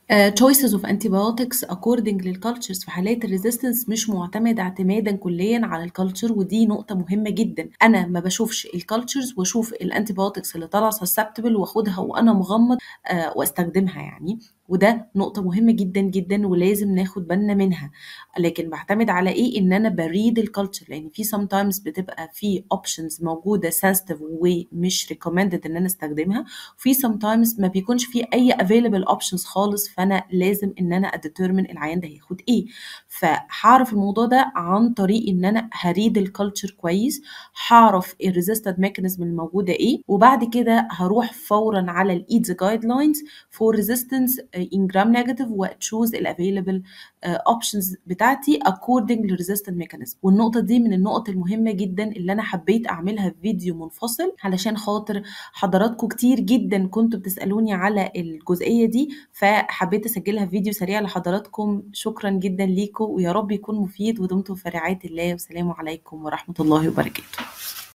آآ choices of antibiotics according للcultures في حالات الresistance مش مُعتمد اعتمادًا كليًا على الculture ودي نقطة مهمة جدًا، أنا ما باشوفش الcultures واشوف الantibiotics اللي طالعة susceptible وآخُدها وأنا مغمض آآ واستخدمها يعني، وده نقطة مهمة جدًا، جدًا ولازم ناخد بالنا منها، لكن باعتمد على إيه، إن أنا بaread الculture لإن في sometimes بتبقى في options موجودة sensitive ومش recommended إن أنا استخدمها، وفي sometimes ما بيكونش في أي available options خالص، فأنا لازم إن أنا أdetermine العيان ده هياخد إيه، فهاعرف الموضوع ده عن طريق إن أنا هaread الculture كويس، هاعرف الresistant mechanism الموجودة إيه، وبعد كده هاروح فورًا على الEATS guidelines for resistance in gram negative وchoose الavailable آآ options بتاعتي according للresistant mechanism والنقطة دي من النقط المهمة جدًا اللي أنا حبيت أعملها فيديو منفصل علشان خاطر حضراتكم كتير جدًا كنتم بتسألوني على الجزئية دي، فحبيت أسجلها في فيديو سريع لحضراتكم، شكرًا جدًا ليكم ويا رب يكون مفيد ودمتم في رعاية الله والسلام عليكم ورحمة الله وبركاته.